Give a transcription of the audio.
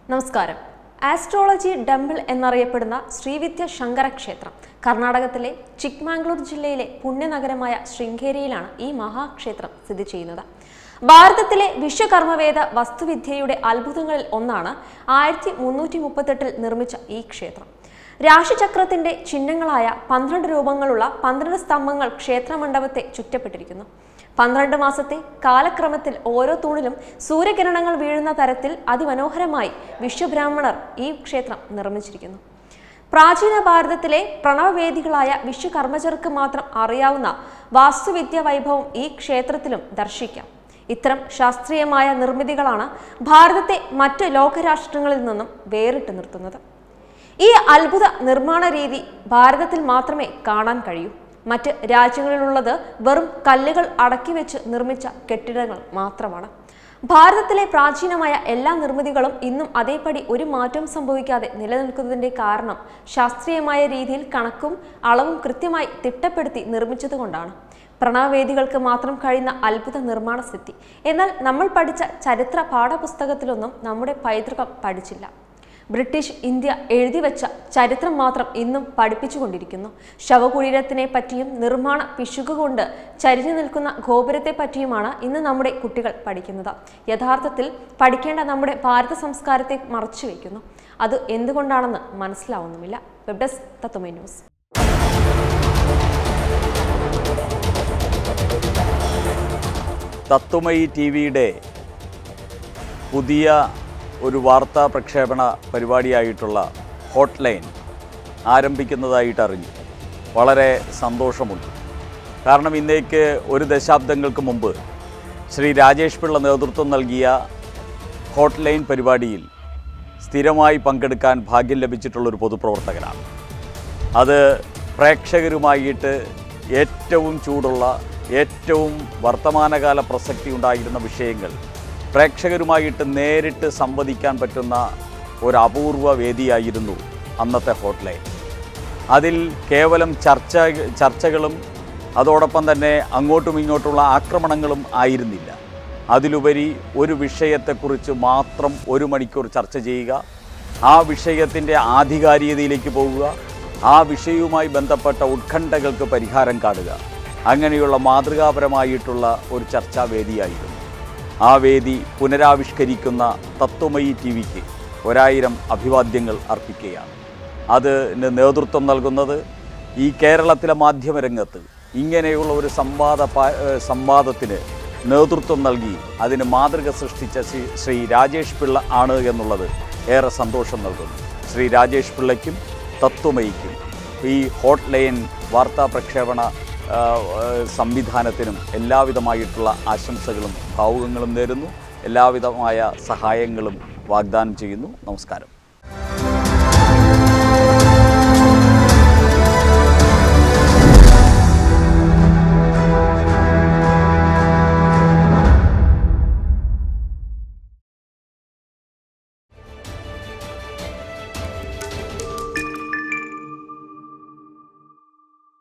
നമസ്കാരം astrology dumbbell എന്നറിയപ്പെടുന്ന ശ്രീവിദ്യ ശങ്കര ക്ഷേത്രം കർണാടകത്തിലെ ചിക്മാംഗ്ലൂർ ജില്ലയിലെ പുണ്യനഗരമായ ശൃംഗേരിയിലാണ് ഈ മഹാക്ഷേത്രം സ്ഥിതി ചെയ്യുന്നത് ഭാരതത്തിലെ വിശ്വകർമ്മവേദ വസ്തുവിദ്യയുടെ അത്ഭുതങ്ങളിൽ ഒന്നാണ് ആയിരത്തി മുന്നൂറ്റി മുപ്പത്തെട്ടിൽ നിർമ്മിച്ച ഈ ക്ഷേത്രം രാശിചക്രത്തിന്റെ ചിഹ്നങ്ങളായ പന്ത്രണ്ട് രൂപങ്ങളുള്ള പന്ത്രണ്ട് സ്തംഭങ്ങൾ ക്ഷേത്രമണ്ഡപത്തെ ചുറ്റപ്പെട്ടിരിക്കുന്നു പന്ത്രണ്ട് മാസത്തെ കാലക്രമത്തിൽ ഓരോ തൂണിലും സൂര്യകിരണങ്ങൾ വീഴുന്ന തരത്തിൽ അതിമനോഹരമായി വിശ്വബ്രാഹ്മണർ ഈ ക്ഷേത്രം നിർമ്മിച്ചിരിക്കുന്നു പ്രാചീന ഭാരതത്തിലെ പ്രണവവേദികളായ വിശ്വകർമ്മജർക്ക് മാത്രം അറിയാവുന്ന വാസ്തുവിദ്യ വൈഭവം ഈ ക്ഷേത്രത്തിലും ദർശിക്കാം ഇത്തരം ശാസ്ത്രീയമായ നിർമ്മിതികളാണ് ഭാരതത്തെ മറ്റ് ലോകരാഷ്ട്രങ്ങളിൽ നിന്നും വേറിട്ട് നിർത്തുന്നത് ഈ അത്ഭുത നിർമ്മാണ രീതി ഭാരതത്തിൽ മാത്രമേ കാണാൻ കഴിയൂ മറ്റ് രാജ്യങ്ങളിലുള്ളത് വെറും കല്ലുകൾ അടക്കി വെച്ച് നിർമ്മിച്ച കെട്ടിടങ്ങൾ മാത്രമാണ് ഭാരതത്തിലെ പ്രാചീനമായ എല്ലാ നിർമ്മിതികളും ഇന്നും അതേപടി ഒരു മാറ്റം സംഭവിക്കാതെ നിലനിൽക്കുന്നതിന്റെ കാരണം ശാസ്ത്രീയമായ രീതിയിൽ കണക്കും അളവും കൃത്യമായി തിട്ടപ്പെടുത്തി നിർമ്മിച്ചതുകൊണ്ടാണ് പ്രണവവേദികൾക്ക് മാത്രം കഴിയുന്ന അത്ഭുത നിർമ്മാണ സ്ഥിതി എന്നാൽ നമ്മൾ പഠിച്ച ചരിത്ര പാഠപുസ്തകത്തിലൊന്നും നമ്മുടെ പൈതൃകം പഠിച്ചില്ല ബ്രിട്ടീഷ് ഇന്ത്യ എഴുതി വെച്ച ചരിത്രം മാത്രം ഇന്നും പഠിപ്പിച്ചുകൊണ്ടിരിക്കുന്നു ശവകുടീരത്തിനെ പറ്റിയും നിർമ്മാണ പിശുക കൊണ്ട് ചരിഞ്ഞു നിൽക്കുന്ന ഗോപുരത്തെ പറ്റിയുമാണ് ഇന്ന് നമ്മുടെ കുട്ടികൾ പഠിക്കുന്നത് യഥാർത്ഥത്തിൽ പഠിക്കേണ്ട നമ്മുടെ ഭാരത സംസ്കാരത്തെ മറച്ചു വയ്ക്കുന്നു അത് എന്തുകൊണ്ടാണെന്ന് മനസ്സിലാവുന്നുമില്ല വെബ് ഡെസ്ക് തത്വമേ ന്യൂസ് തത്വമയി ടി വിയുടെ പുതിയ ഒരു വാർത്താ പ്രക്ഷേപണ പരിപാടിയായിട്ടുള്ള ഹോട്ട് ലൈൻ ആരംഭിക്കുന്നതായിട്ട് അറിഞ്ഞു വളരെ സന്തോഷമുണ്ട് കാരണം ഇന്നേക്ക് ഒരു ദശാബ്ദങ്ങൾക്ക് മുമ്പ് ശ്രീ രാജേഷ് പിള്ള നേതൃത്വം നൽകിയ ഹോട്ട് ലൈൻ പരിപാടിയിൽ സ്ഥിരമായി പങ്കെടുക്കാൻ ഭാഗ്യം ലഭിച്ചിട്ടുള്ള ഒരു പൊതുപ്രവർത്തകനാണ് അത് പ്രേക്ഷകരുമായിട്ട് ഏറ്റവും ചൂടുള്ള ഏറ്റവും വർത്തമാനകാല പ്രസക്തി ഉണ്ടായിരുന്ന വിഷയങ്ങൾ പ്രേക്ഷകരുമായിട്ട് നേരിട്ട് സംവദിക്കാൻ പറ്റുന്ന ഒരു അപൂർവ വേദിയായിരുന്നു അന്നത്തെ ഹോട്ട്ലൈൻ അതിൽ കേവലം ചർച്ച ചർച്ചകളും അതോടൊപ്പം തന്നെ അങ്ങോട്ടും ഇങ്ങോട്ടുള്ള ആക്രമണങ്ങളും ആയിരുന്നില്ല അതിലുപരി ഒരു വിഷയത്തെക്കുറിച്ച് മാത്രം ഒരു മണിക്കൂർ ചർച്ച ചെയ്യുക ആ വിഷയത്തിൻ്റെ ആധികാരികതയിലേക്ക് പോവുക ആ വിഷയവുമായി ബന്ധപ്പെട്ട ഉത്കണ്ഠകൾക്ക് പരിഹാരം കാണുക അങ്ങനെയുള്ള മാതൃകാപരമായിട്ടുള്ള ഒരു ചർച്ചാവേദിയായിരുന്നു ആ വേദി പുനരാവിഷ്കരിക്കുന്ന തത്വമയി ടി വിക്ക് ഒരായിരം അഭിവാദ്യങ്ങൾ അർപ്പിക്കുകയാണ് അതിന് നേതൃത്വം നൽകുന്നത് ഈ കേരളത്തിലെ മാധ്യമരംഗത്ത് ഇങ്ങനെയുള്ള ഒരു സംവാദ പാ- ഏഹ് സംവാദത്തിന് നേതൃത്വം നൽകി അതിന് മാതൃക സൃഷ്ടിച്ച ശ്രീ ശ്രീ രാജേഷ് പിള്ള ആണ് എന്നുള്ളത് ഏറെ സന്തോഷം നൽകുന്നു ശ്രീ രാജേഷ് പിള്ളയ്ക്കും തത്വമയിക്കും ഈ ഹോട്ട് ലൈൻ വാർത്താ പ്രക്ഷേപണ ആ, ആ, സംവിധാനത്തിനും എല്ലാവിധമായിട്ടുള്ള ആശംസകളും ഭാവുകങ്ങളും നേരുന്നു എല്ലാവിധമായ സഹായങ്ങളും വാഗ്ദാനം ചെയ്യുന്നു നമസ്കാരം